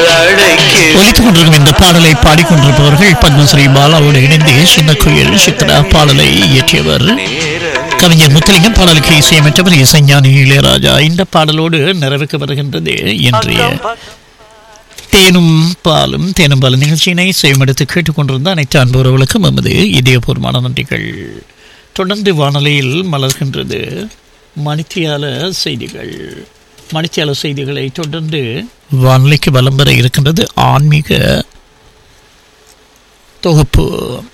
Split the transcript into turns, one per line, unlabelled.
அழைக்கு
ஒலித்துக் கொண்டிருக்கும் இந்த பாடலை பாடிக்கொண்டிருப்பவர்கள் பத்மஸ்ரீ பாலாவோடு இணைந்து சின்ன குயில் சித்ரா பாடலை இயற்றியவர் கவிஞர் முத்தலிங்கம் பாடலுக்கு இசையமைத்தவர் இசைஞானி இளையராஜா இந்த பாடலோடு நிறைவுக்கு வருகின்றது இன்றைய தேனும் பாலும் தேனும் பாலும் நிகழ்ச்சியினை செய்யமெடுத்து கேட்டுக்கொண்டிருந்த அனைத்து அன்புறவுகளுக்கும் எமது இதயபூர்வமான நன்றிகள் தொடர்ந்து வானொலியில் மலர்கின்றது மணித்தியால செய்திகள் மணித்தியால செய்திகளை தொடர்ந்து வானொலிக்கு வலம் பெற இருக்கின்றது ஆன்மீக தொகுப்பு